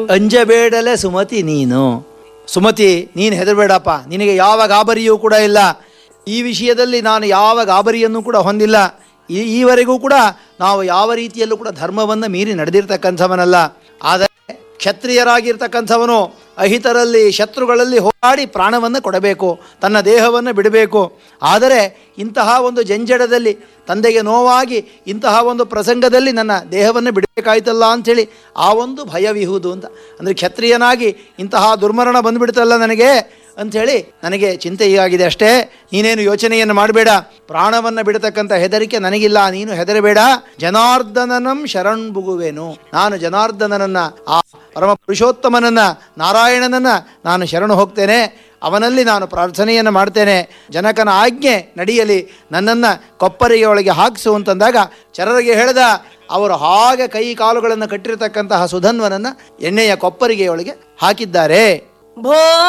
ಅಂಜಬೇಡಲೆ ಸುಮತಿ ನೀನು ಸುಮತಿ ನೀನು ಹೆದರಬೇಡಪ್ಪ ನಿನಗೆ ಯಾವ ಗಾಬರಿಯೂ ಕೂಡ ಇಲ್ಲ ಈ ವಿಷಯದಲ್ಲಿ ನಾನು ಯಾವ ಗಾಬರಿಯನ್ನು ಕೂಡ ಹೊಂದಿಲ್ಲ ಈ ಈವರೆಗೂ ಕೂಡ ನಾವು ಯಾವ ರೀತಿಯಲ್ಲೂ ಕೂಡ ಧರ್ಮವನ್ನು ಮೀರಿ ನಡೆದಿರ್ತಕ್ಕಂಥವನಲ್ಲ ಆದರೆ ಕ್ಷತ್ರಿಯರಾಗಿರ್ತಕ್ಕಂಥವನು ಅಹಿತರಲ್ಲಿ ಶತ್ರುಗಳಲ್ಲಿ ಹೋರಾಡಿ ಪ್ರಾಣವನ್ನು ಕೊಡಬೇಕು ತನ್ನ ದೇಹವನ್ನು ಬಿಡಬೇಕು ಆದರೆ ಇಂತಹ ಒಂದು ಜಂಜಡದಲ್ಲಿ ತಂದೆಗೆ ನೋವಾಗಿ ಇಂತಹ ಒಂದು ಪ್ರಸಂಗದಲ್ಲಿ ನನ್ನ ದೇಹವನ್ನು ಬಿಡಬೇಕಾಯ್ತಲ್ಲ ಅಂಥೇಳಿ ಆ ಒಂದು ಭಯವಿಹುದು ಅಂತ ಅಂದರೆ ಕ್ಷತ್ರಿಯನಾಗಿ ಇಂತಹ ದುರ್ಮರಣ ಬಂದುಬಿಡ್ತಲ್ಲ ನನಗೆ ಅಂಥೇಳಿ ನನಗೆ ಚಿಂತೆ ಹೀಗಾಗಿದೆ ಅಷ್ಟೇ ನೀನೇನು ಯೋಚನೆಯನ್ನು ಮಾಡಬೇಡ ಪ್ರಾಣವನ್ನು ಬಿಡತಕ್ಕಂಥ ಹೆದರಿಕೆ ನನಗಿಲ್ಲ ನೀನು ಹೆದರಬೇಡ ಜನಾರ್ದನನಂ ಶರಣ್ಬುಗುವೆನು ನಾನು ಜನಾರ್ದನನನ್ನ ಆ ಪರಮ ಪುರುಷೋತ್ತಮನನ್ನ ನಾರಾಯಣನನ್ನ ನಾನು ಶರಣು ಹೋಗ್ತೇನೆ ಅವನಲ್ಲಿ ನಾನು ಪ್ರಾರ್ಥನೆಯನ್ನು ಮಾಡ್ತೇನೆ ಜನಕನ ಆಜ್ಞೆ ನಡೆಯಲಿ ನನ್ನನ್ನು ಕೊಪ್ಪರಿಗೆ ಒಳಗೆ ಹಾಕಿಸು ಅಂತಂದಾಗ ಚರರಿಗೆ ಹೇಳಿದ ಅವರು ಹಾಗೆ ಕೈ ಕಾಲುಗಳನ್ನು ಕಟ್ಟಿರತಕ್ಕಂತಹ ಸುಧನ್ವನನ್ನು ಎಣ್ಣೆಯ ಕೊಪ್ಪರಿಗೆ ಒಳಗೆ ಹಾಕಿದ್ದಾರೆ ಭೋ